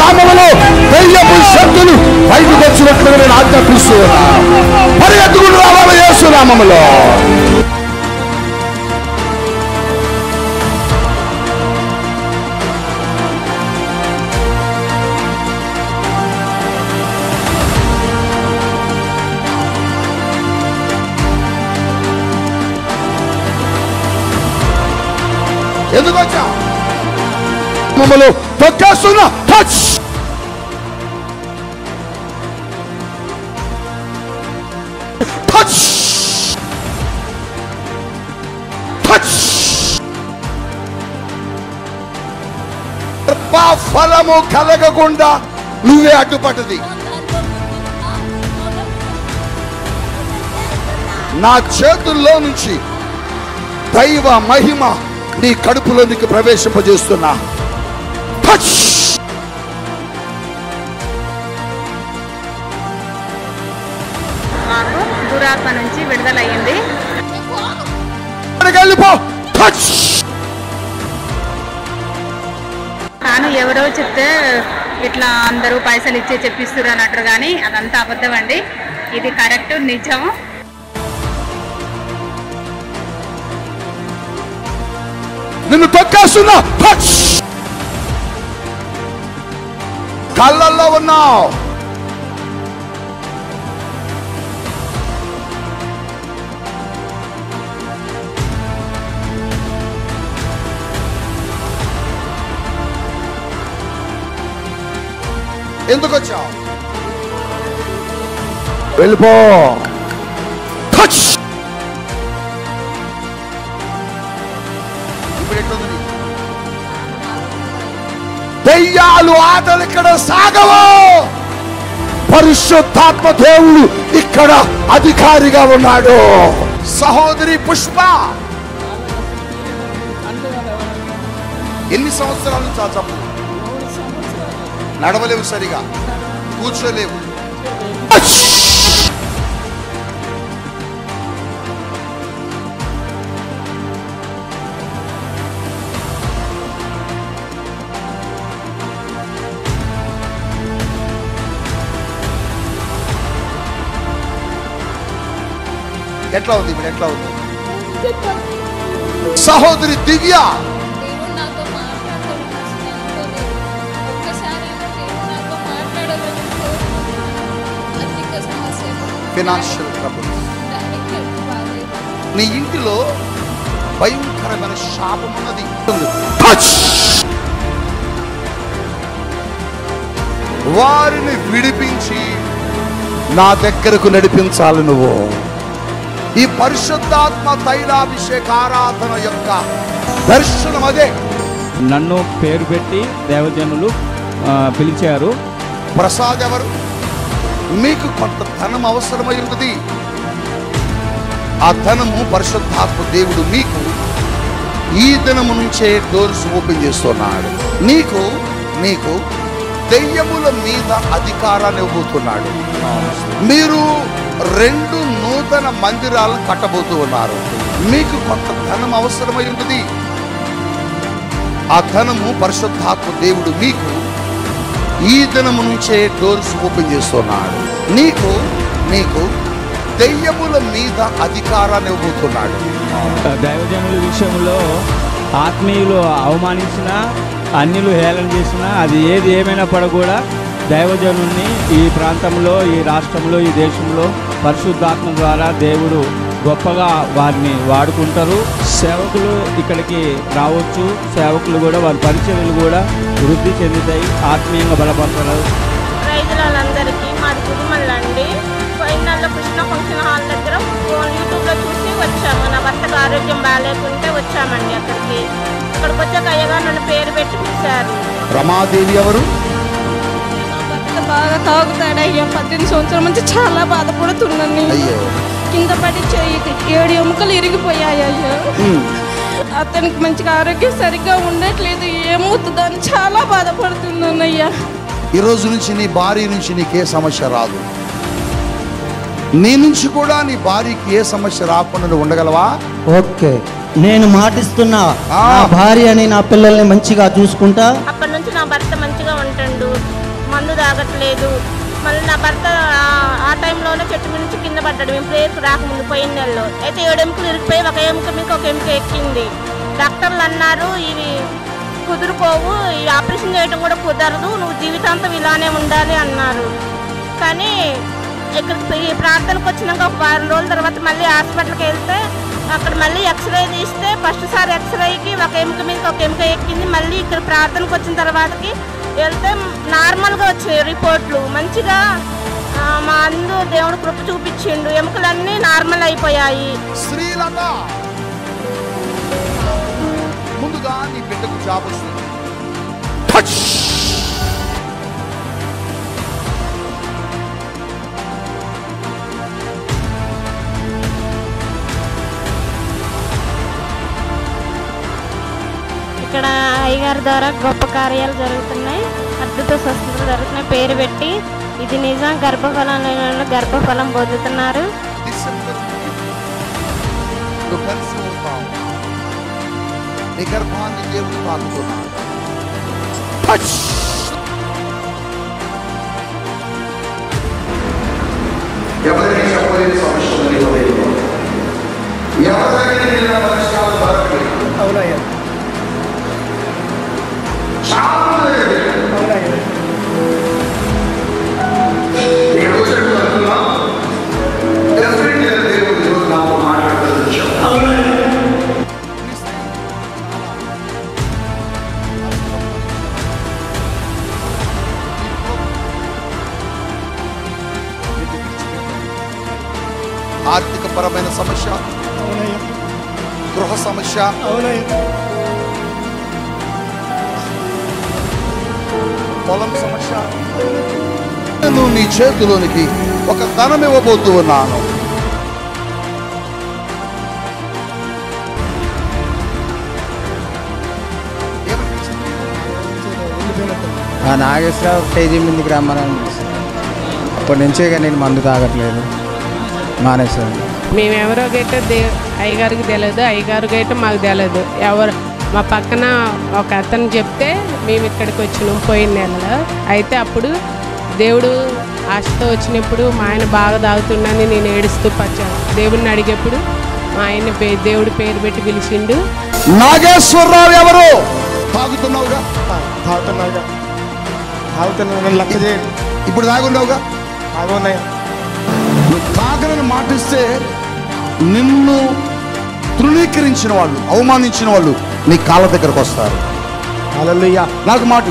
నామములో దయ్యపు శక్తులు బయటకు వచ్చినట్లుగా నేను ఆజ్ఞాపిస్తూ ఉన్నాను పరిగెత్తుకుని రావాలి యేసు నామములో ఎందుకు వచ్చా మమ్మల్ని తొక్కేస్తున్నా టచ్ టచ్ టచ్ కృపా ఫలము కలగకుండా నువ్వే అడ్డుపట్టది నా చేతుల్లో నుంచి దైవ మహిమ నీ కడుపులోనికి ప్రవేశింపజేస్తున్నా టచ్ మాకు దురాత్మ నుంచి విడుదలయ్యింది ఇక్కడికి వెళ్ళిపో టచ్ తాను ఎవరో చెప్తే ఇట్లా అందరూ పైసలు ఇచ్చే చెప్పిస్తారు అన్నట్టు కానీ అదంతా అబద్ధం అండి ఇది కరెక్ట్ నిజం నిన్ను తొక్కేస్తున్నా టచ్ కళ్ళల్లో ఉన్నావు ఎందుకు వచ్చావు వెళ్ళిపో టచ్ ఇప్పుడు ఎట్లుంది నీకు? దెయ్యాలు ఆటలు ఇక్కడ సాగవు పరిశుద్ధాత్మ దేవుడు ఇక్కడ అధికారిగా ఉన్నాడు సహోదరి పుష్ప ఎన్ని సంవత్సరాల నుంచి ఆ జబ్బు నడవలేవు సరిగా కూర్చోలేవు ఎట్లా ఉంది ఇప్పుడు ఎట్లా ఉంది సహోదరి దివ్య దేవుడు నాతో మాట్లాడతాడు అసలు అనుకోలేదు ఒక్కసారైనా దేవుడు నాతో మాట్లాడాలని కోరుకుంటున్నాను ఆర్థిక సమస్యలు ఫినాన్షియల్ ట్రబుల్ డాడీకి హెల్త్ బాగాలేదు నీ ఇంటిలో భయంకరమైన శాపం ఉన్నది టచ్ వారిని విడిపించి నా దగ్గరకు నడిపించాలి నువ్వు ఈ పరిశుద్ధాత్మ తైలాభిషేక ఆరాధన యొక్క దర్శనం అదే నన్ను పేరు పెట్టి దేవజనులు ఆ, పిలిచారు ప్రసాద్ ఎవరు మీకు కొంత ధనం అవసరమై ఉన్నది ఆ ధనము పరిశుద్ధాత్మ దేవుడు మీకు ఈ దినము నుంచే డోర్స్ ఓపెన్ చేస్తున్నాడు నీకు నీకు దెయ్యముల మీద అధికారాన్ని ఇవ్వబోతున్నాడు మీరు రెండు నూతన మందిరాలను కట్టబోతూ ఉన్నారు మీకు కొంత ధనం అవసరమై ఉన్నది ఆ ధనము పరిశుద్ధాత్మ దేవుడు మీకు ఈ దినము నుంచే డోర్స్ ఓపెన్ చేస్తున్నాడు నీకు నీకు దెయ్యముల మీద అధికారాన్ని ఇవ్వబోతున్నాడు దైవజనుల విషయంలో ఆత్మీయులు అవమానించినా అన్యులు హేళన చేసినా అది ఏది ఏమైనా కూడా దైవజనుల్ని ఈ ప్రాంతంలో ఈ రాష్ట్రంలో ఈ దేశంలో పరిశుద్ధాత్మ ద్వారా దేవుడు గొప్పగా వారిని వాడుకుంటారు సేవకులు ఇక్కడికి రావచ్చు సేవకులు కూడా వారి పరిచర్యలు కూడా వృద్ధి చెందుతాయి ఆత్మీయంగా బలపడతారు రైతులందరికీ మాది కుటుంబంలో అండి పోయిన నెల కృష్ణ ఫంక్షన్ హాల్ దగ్గర ఫోన్ యూట్యూబ్లో చూసి వచ్చాము నా భర్తకు ఆరోగ్యం బాగాలేకుంటే వచ్చామండి అక్కడికి అక్కడికి వచ్చాక అయ్యగా నన్ను పేరు పెట్టి పిలిచారు రమాదేవి ఎవరు నా భర్త బాగా తాగుతాడయ్యా పద్దెనిమిది సంవత్సరం నుంచి చాలా బాధపడుతున్నాను నేను. అయ్యో కింద పడి చెయ్యి ఏడు ఎముకలు ఇరిగిపోయాయ్యా ఉమ్. అతనికి మంచిగా ఆరోగ్యం సరిగ్గా ఉండట్లేదు ఏమవుతుందని చాలా బాధపడుతున్నానయ్యా ఈ రోజు నుంచి నీ భార్య నుంచి నీకే సమస్య రాదు నీ నుంచి కూడా నీ భార్యకి ఏ సమస్య రాకుండా నువ్వు ఉండగలవా ఓకే నేను మాటిస్తున్నా ఆ. నా భార్యని నా పిల్లల్ని మంచిగా చూసుకుంటా అప్పటి నుంచి నా భర్త మంచిగా ఉంటుండు తాగట్లేదు మళ్ళీ నా భర్త ఆ- ఆ టైంలోనే చెట్టు మీద నుంచి కింద పడ్డాడు మేము ప్రేయర్కి రాకముందు పోయిన నెలలో అయితే ఏడు ఎముకలు ఇరిగిపోయి ఒక ఎముక మీకు ఒక ఎముక ఎక్కింది డాక్టర్లు అన్నారు ఇవి కుదురుకోవు ఈ ఆపరేషన్ చేయడం కూడా కుదరదు నువ్వు జీవితాంతం ఇలానే ఉండాలి అన్నారు కానీ ఇక్కడ ఈ ప్రార్థనకు వచ్చినాక ఒక వారం రోజుల తర్వాత మళ్ళీ హాస్పిటల్కి వెళ్తే అక్కడ మళ్ళీ ఎక్స్రే తీస్తే ఫస్ట్ సారి ఎక్స్రేకి ఒక ఎముక మీద ఒక ఎముక ఎక్కింది మళ్ళీ ఇక్కడ ప్రార్థనకు వచ్చిన తర్వాతకి వెళ్తే నార్మల్గా వచ్చాయి రిపోర్ట్లు మంచిగా ఆ, మా అందు దేవుడు కృప చూపించిండు ఎముకలన్నీ నార్మల్ అయిపోయాయి స్త్రీలత ముందుగా నీ బిడ్డకు జాబ్ వస్తుంది టచ్ ఇక్కడ అయ్యగారి ద్వారా గొప్ప కార్యాలు జరుగుతున్నాయి అద్భుత స్వస్థతలు జరుగుతున్నాయి పేరు పెట్టి ఇది నిజం గర్భఫలం లేని వాళ్ళు గర్భఫలం పొందుతున్నారు డిసెంబర్ నువ్వు కలిసి ఉంటావు నీ గర్భాన్ని దేవుడు తాకుతున్నాడు టచ్ ఎవరికి చెప్పలేని సమస్య ఉంది నీ హృదయంలో. ఎవరికి నిన్న పరిష్కారం దొరకలేదు. చాలా మంది ఇక్కడికి వచ్చినట్టు అనుకున్నాం. Definitely దేవుడు ఈరోజు నాతో మాట్లాడతాడు వచ్చాం. ఆర్థిక పరమైన సమస్య గృహ సమస్య పొలం సమస్య నేను నీ చేతిలోనికి ఒక ధనం ఇవ్వబోతూ ఉన్నాను ఆ నాగేశ్వరరావు స్టేజీ మీదకి రమ్మని అనిపిస్తుంది అప్పటి నుంచి ఇక నేను మందు తాగట్లేదు మానేశాను మేమెవరో గైతే దే అయ్యగారికి తెలియదు అయ్యగారు గైతే మాకు తెలియదు ఎవరు మా పక్కన ఒక అతను చెప్తే మేము ఇక్కడికి వచ్చినాం పోయిన నెలలో అయితే అప్పుడు దేవుడు ఆశతో వచ్చినప్పుడు మా ఆయన బాగా తాగుతుండని నేను ఏడుస్తూ పచ్చాను దేవుడిని అడిగేప్పుడు మా ఆయన పే దేవుడు పేరు పెట్టి పిలిచిండు నాగేశ్వరరావు ఎవరు తాగుతున్నావుగా తాగుతున్నాగా తాగుతున్నాను లక్ష చేయండి ఇప్పుడు తాగున్నావుగా తాగున్నాయి నువ్వు తాగనని మాటిస్తే నిన్ను తృణీకరించిన వాళ్ళు అవమానించిన వాళ్ళు నీ కాళ్ళ దగ్గరకు వస్తారు అలలుయ్యా నాకు మాట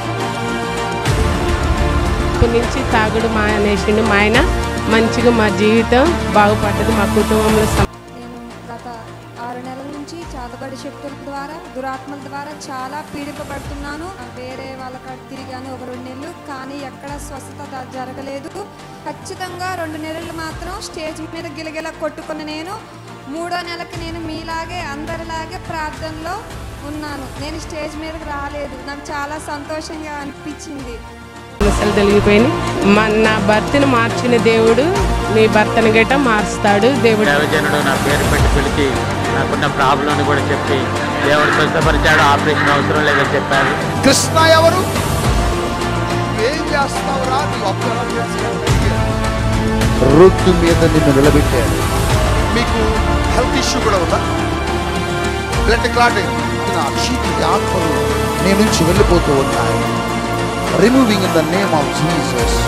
అప్పటి నుంచి తాగుడు మా అనేసిండు మా ఆయన మంచిగా మా జీవితం బాగుపడ్డది మా కుటుంబంలో సమ- నేను గత ఆరు నెలల నుంచి చాతబడి శక్తుల ద్వారా దురాత్మల ద్వారా చాలా పీడింపబడుతున్నాను వేరే వాళ్ళ కాడ తిరిగాను ఒక రెండు నెలలు కానీ ఎక్కడ స్వస్థత ద- జరగలేదు ఖచ్చితంగా రెండు నెలలు మాత్రం స్టేజ్ మీద గిలగిల కొట్టుకున్న నేను మూడో నెలకి నేను మీలాగే అందరిలాగే ప్రార్థనలో ఉన్నాను నేను స్టేజ్ మీదకి రాలేదు నాకు చాలా సంతోషంగా అనిపించింది సమస్యలు తొలగిపోయినాయి మా నా భర్తను మార్చిన దేవుడు నీ భర్తను గట్ట మారుస్తాడు దేవుడు దైవజనుడు నా పేరు పెట్టి పిలిచి నాకున్న ప్రాబ్లం కూడా చెప్పి దేవుడు స్వస్థపరిచాడు ఆపరేషన్ అవసరం లేదని చెప్పారు కృష్ణ ఎవరు ఏం చేస్తావురా నీవు అప్పు ఎలా చేస్తావు అని అడిగారు. రొట్టు మీద నిన్ను నిలబెట్టారు మీకు హెల్త్ ఇష్యూ కూడా ఉందా బ్లడ్ క్లాట్ నా చీకటి ఆత్మలు నీ నుంచి వెళ్ళిపోతూ ఉన్నాయి removing in the name of Jesus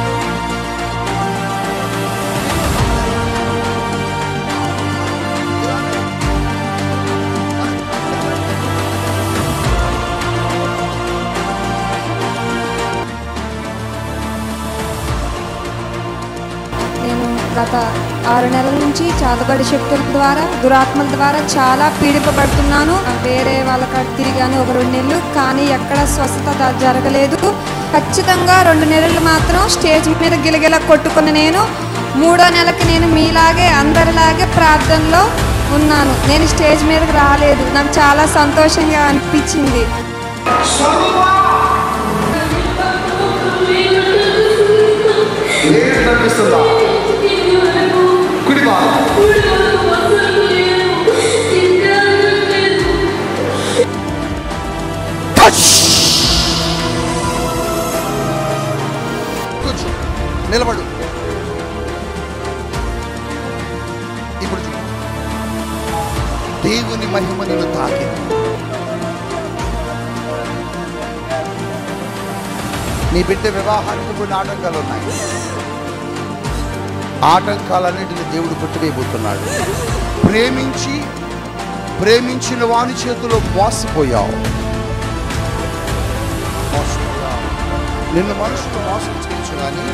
నేను గత ఆరు నెలల నుంచి చాతబడి శక్తుల ద్వారా దురాత్మల ద్వారా చాలా పీడింపబడుతున్నాను వేరే వాళ్ళ కాడ తిరిగాను ఒక రెండు నెలలు కానీ ఎక్కడ స్వస్థత ద- జరగలేదు ఖచ్చితంగా రెండు నెలలు మాత్రం స్టేజ్ మీద గిలగిల కొట్టుకున్న నేను మూడో నెలకి నేను మీలాగే అందరిలాగే ప్రార్థనలో ఉన్నాను నేను స్టేజ్ మీదకి రాలేదు నాకు చాలా సంతోషంగా అనిపించింది ఏం కనిపిస్తుందా కుడి భాగం టచ్ నిలబడు ఇప్పుడు చూడు. దేవుని మహిమ నిన్ను తాకింది నీ బిడ్డ వివాహానికి కొన్ని ఆటంకాలు ఉన్నాయి ఆటంకాలన్నింటిని దేవుడు కొట్టివేయబోతున్నాడు ప్రేమించి ప్రేమించిన వాని చేతిలో మోసపోయావు మోసపోయావు నిన్ను మనుషులు మోసం చేయొచ్చు కానీ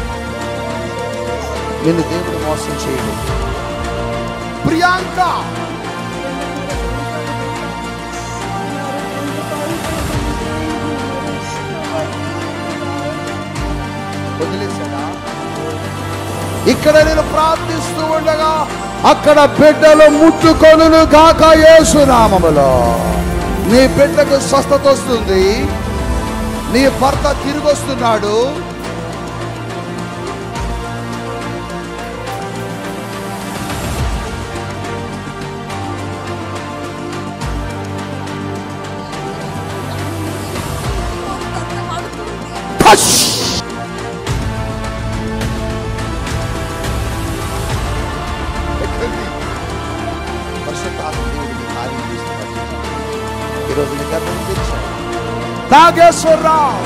నిన్ను దేవుడు మోసం చేయడు ప్రియాంక వదిలేశాడా ఇక్కడ నేను ప్రార్థిస్తూ ఉండగా అక్కడ బిడ్డలు ముట్టుకొనును గాక యేసునామములో నీ బిడ్డకు స్వస్థత వస్తుంది నీ భర్త తిరిగి వస్తున్నాడు టచ్! ఎక్కడిది? పరిశుద్ధాత్మ దేవుడు నీ కార్యం చేస్తున్నాడు. ఈరోజు నీ గర్భం తెరిచాడు నాగేశ్వరరావు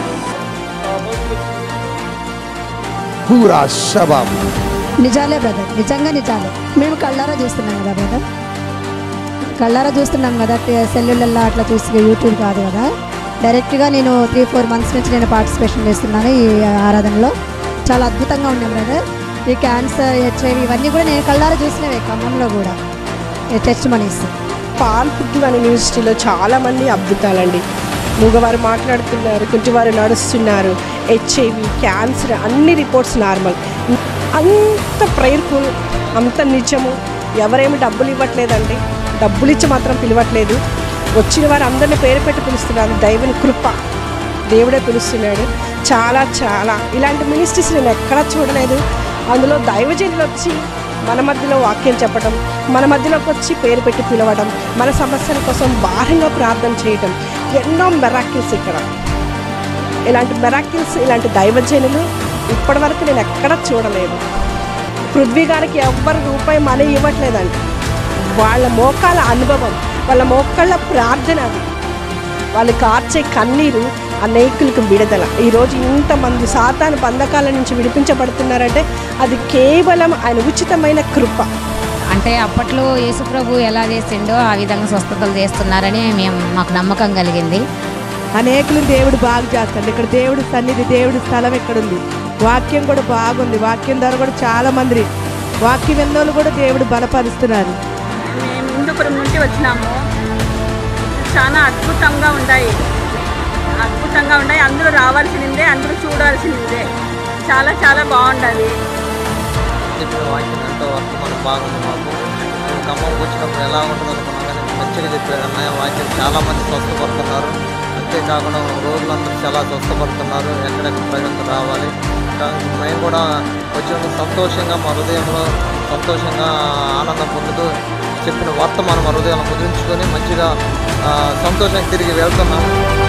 పూరా శవం నిజాలే బ్రదర్ నిజంగా నిజాలే మేము కళ్ళారా చూస్తున్నాం కదా బ్రదర్ కళ్ళారా చూస్తున్నాం కదా టే- సెల్లులలో అట్లా చూసి యూట్యూబ్ కాదు కదా డైరెక్ట్గా నేను త్రీ ఫోర్ మంత్స్ నుంచి నేను పార్టిసిపేషన్ చేస్తున్నాను ఈ ఆరాధనలో చాలా అద్భుతంగా ఉన్నాయి బ్రదర్ ఈ క్యాన్సర్ హెచ్ఐవి ఇవన్నీ కూడా నేను కళ్ళారా చూసినవే ఖమ్మంలో కూడా టెస్ట్ మనీస్ పాల్ పుట్టువన్ యూనివర్సిటీలో చాలామంది అద్భుతాలండి మూగవారు మాట్లాడుతున్నారు కుంటివారు నడుస్తున్నారు హెచ్ఐవి క్యాన్సర్ అన్ని రిపోర్ట్స్ నార్మల్ అంత ప్రేయర్ఫుల్ అంత నిజము ఎవరేమి డబ్బులు ఇవ్వట్లేదండి డబ్బులు ఇచ్చి మాత్రం పిలవట్లేదు వచ్చిన వారు అందరిని పేరు పెట్టి పిలుస్తున్నారు దైవుని కృప దేవుడే పిలుస్తున్నాడు చాలా చాలా ఇలాంటి మినిస్ట్రీస్ నేను ఎక్కడా చూడలేదు అందులో దైవజనులు వచ్చి మన మధ్యలో వాక్యం చెప్పడం మన మధ్యలోకి వచ్చి పేరు పెట్టి పిలవడం మన సమస్యల కోసం భారంగా ప్రార్థన చేయడం ఎన్నో మెరాకిల్స్ ఇక్కడ ఇలాంటి మెరాకిల్స్ ఇలాంటి దైవజనులు ఇప్పటి వరకు నేను ఎక్కడా చూడలేదు పృథ్వీ గారికి ఎవ్వరు రూపాయి మనీ ఇవ్వట్లేదండి వాళ్ళ మోకాల అనుభవం వాళ్ళ మోకాళ్ళ ప్రార్థన అది వాళ్ళు కార్చే కన్నీరు అనేకులకు విడుదల ఈరోజు ఇంతమంది సాతాను బంధకాల నుంచి విడిపించబడుతున్నారంటే అది కేవలం ఆయన ఉచితమైన కృప అంటే అప్పట్లో యేసుప్రభు ఎలా చేసిండో ఆ విధంగా స్వస్థతలు చేస్తున్నారని మేము మాకు నమ్మకం కలిగింది అనేకులు దేవుడు బాగు చేస్తాడు ఇక్కడ దేవుడి సన్నిధి దేవుడి స్థలం ఇక్కడ ఉంది వాక్యం కూడా బాగుంది వాక్యం ద్వారా కూడా చాలా మంది వాక్యం ఎన్నోళ్ళు కూడా దేవుడు బలపరుస్తున్నారు మేము హిందూపురం నుండి వచ్చినాము చాలా అద్భుతంగా ఉన్నాయి అద్భుతంగా ఉన్నాయి అందరూ రావాల్సిందే అందరూ చూడాల్సిందే చాలా చాలా బాగుండదు చెప్పిన వాక్యం ఎంతో వర్తమానం బాగుంది మాకు మేము ఖమ్మంకి వచ్చినప్పుడు ఎలా ఉంటుంది అనుకున్నాం కానీ మంచిగా చెప్పాడు అన్నయ్య వాక్యం చాలా మంది స్వస్థపడుతున్నారు అంతేకాకుండా రోజులందరూ చాలా స్వస్థపడుతున్నారు ఎక్కడెక్కడ ప్రజలకు రావాలి ఇంకా మేము కూడా వచ్చిన సంతోషంగా మా హృదయంలో సంతోషంగా ఆనందం పొందుతూ చెప్పిన వర్తమానం మా హృదయాలను ముద్రించుకొని మంచిగా ఆ, సంతోషంగా తిరిగి వెళ్తున్నాము